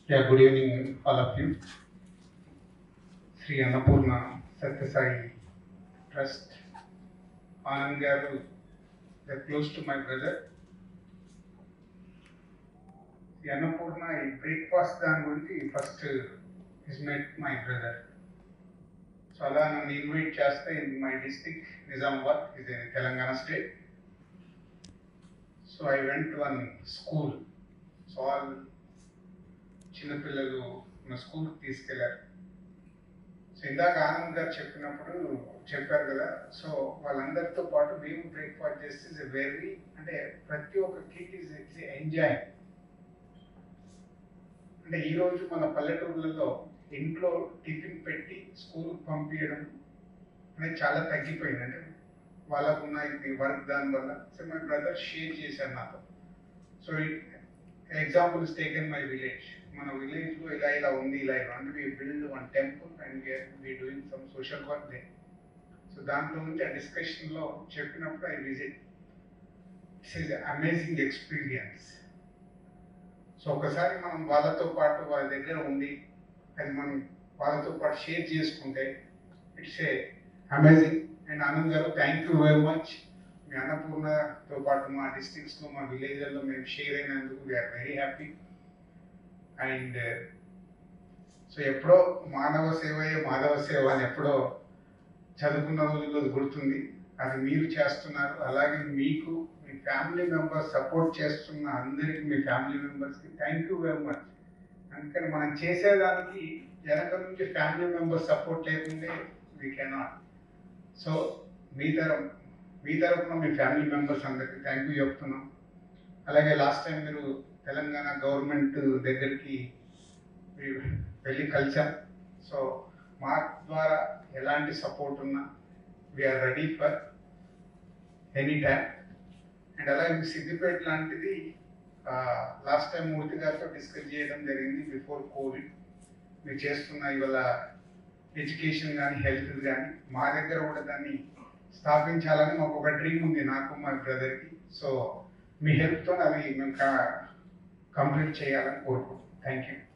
Yeah, good evening, all of you. Sri Annapurna Satyasai Trust. Anand Garu, they're close to my brother. ఈ అన్నపూర్ణ ఈ breakfast దాని గురించి first is met my brother so అలా నన్ను invite చేస్తే in my district Nizamabad ఇది Telangana state so I went one school so all చిన్నపిల్లలు మన స్కూల్కి తీసుకెళ్లారు సో ఇందాక ఆనంద్ గారు చెప్పినప్పుడు చెప్పారు కదా సో వాళ్ళందరితో పాటు మేము బ్రేక్ఫాస్ట్ చేస్తే ఇస్ వెరీ అంటే ప్రతి ఒక్క కిడ్ ఇస్ ఎంజాయ్ అంటే ఈ రోజు మన పల్లెటూర్లలో ఇంట్లో టిఫిన్ పెట్టి స్కూల్ పంపించడం అనేది చాలా తగ్గిపోయింది అంటే వాళ్ళకున్న ఇది వర్క్ దాని వల్ల సో మై బ్రదర్ షేర్ చేశారు నాతో so example is taken my village మన విలేజ్ లో ఇలా ఇలా ఉంది ఇలా ఇలా అంటే we build one temple and we doing some social work they so దాంట్లో నుంచి ఆ డిస్కషన్ లో చెప్పినప్పుడు I visit its is amazing experience so ఒకసారి మనం వాళ్ళతో పాటు వాళ్ళ దగ్గర ఉండి అది మనం వాళ్ళతో పాటు షేర్ చేసుకుంటే it's a amazing and Anand garu thank you very much మీ అన్నపూర్ణతో పాటు మా డిస్ట్రిక్ట్స్లో మా విలేజ్లలో మేము షేర్ అయినందుకు we are very happy and so ఎప్పుడో మానవ సేవయే మాధవ సేవ అని ఎప్పుడో చదువుకున్న రోజుల్లో గుర్తుంది అది మీరు చేస్తున్నారు అలాగే మీకు మీ ఫ్యామిలీ మెంబర్స్ సపోర్ట్ చేస్తున్న అందరికి మీ ఫ్యామిలీ మెంబర్స్కి థ్యాంక్ యూ వెరీ మచ్ అందుకని మనం చేసేదానికి వెనక నుంచి ఫ్యామిలీ మెంబర్స్ సపోర్ట్ లేకుంటే వీ కెనాట్ సో మీ తరం మీ తరపున మీ ఫ్యామిలీ మెంబర్స్ అందరికి థ్యాంక్ యూ చెప్తున్నాం అలాగే లాస్ట్ టైం మీరు తెలంగాణ గవర్నమెంట్ దగ్గరికి మీరు వెళ్ళి కలిసాం సో మా ద్వారా ఎలాంటి సపోర్ట్ ఉన్నా we are ready for any time and అలాగే సిద్దిపేట లాంటిది లాస్ట్ టైం మూర్తి గారితో డిస్కస్ చేయడం జరిగింది బిఫోర్ కోవిడ్ మీరు చేస్తున్న ఇవాళ ఎడ్యుకేషన్ కానీ హెల్త్ కానీ మా దగ్గర కూడా దాన్ని స్థాపించాలని మాకు ఒక డ్రీమ్ ఉంది నాకు మా బ్రదర్కి సో మీ హెల్ప్తో అవి మేము కంప్లీట్ చేయాలని కోరుకుంటున్నాం థ్యాంక్ యూ